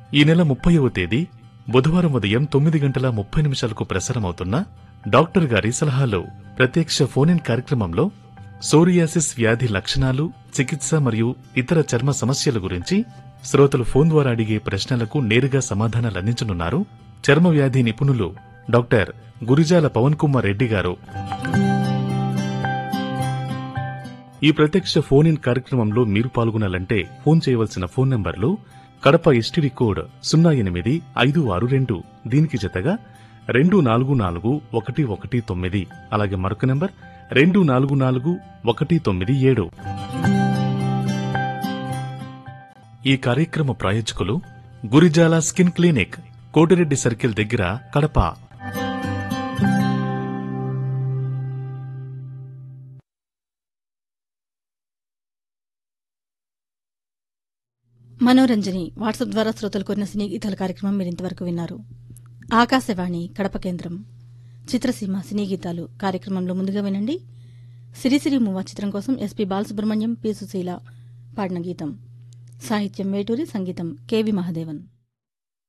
ఈ నెల ముప్పైవ తేదీ బుధవారం ఉదయం తొమ్మిది గంటల ముప్పై నిమిషాలకు ప్రసారమవుతున్న డాక్టర్ గారి సలహాలు ప్రత్యక్ష ఫోన్ ఇన్ కార్యక్రమంలో సోరియాసిస్ వ్యాధి లక్షణాలు చికిత్స మరియు ఇతర చర్మ సమస్యల గురించి శ్రోతలు ఫోన్ ద్వారా అడిగే ప్రశ్నలకు నేరుగా సమాధానాలు అందించనున్నారు చర్మ వ్యాధి నిపుణులు డాక్టర్ గురిజాల పవన్ కుమార్ రెడ్డి గారు ఈ ప్రత్యక్ష ఫోన్ ఇన్ కార్యక్రమంలో మీరు పాల్గొనాలంటే ఫోన్ చేయవలసిన ఫోన్ నంబర్లు కడప ఎస్టీడీ కోడ్ సున్నా ఎనిమిది ఐదు ఆరు రెండు దీనికి జతగా రెండు నాలుగు నాలుగు ఒకటి ఒకటి తొమ్మిది అలాగే మరొక నంబర్ రెండు నాలుగు నాలుగు ఒకటి తొమ్మిది ఏడు ఈ కార్యక్రమ ప్రాయోజకులు Gurijala skin clinic Koti Reddy circle దగ్గర కడప మనోరంజని వాట్సాప్ ద్వారా శ్రోతలు కోరిన సినీ గీతాల కార్యక్రమం మీరు ఇంతవరకు విన్నారు ఆకాశవాణి కడప కేంద్రం చిత్రసీమ సినీ గీతాలు కార్యక్రమంలో ముందుగా వినండి సిరిసిరి మూవా చిత్రం కోసం ఎస్పీ బాలసుబ్రహ్మణ్యం పి సుశీల పాడిన గీతం సాహిత్యం వేటూరి సంగీతం కెవి మహాదేవన్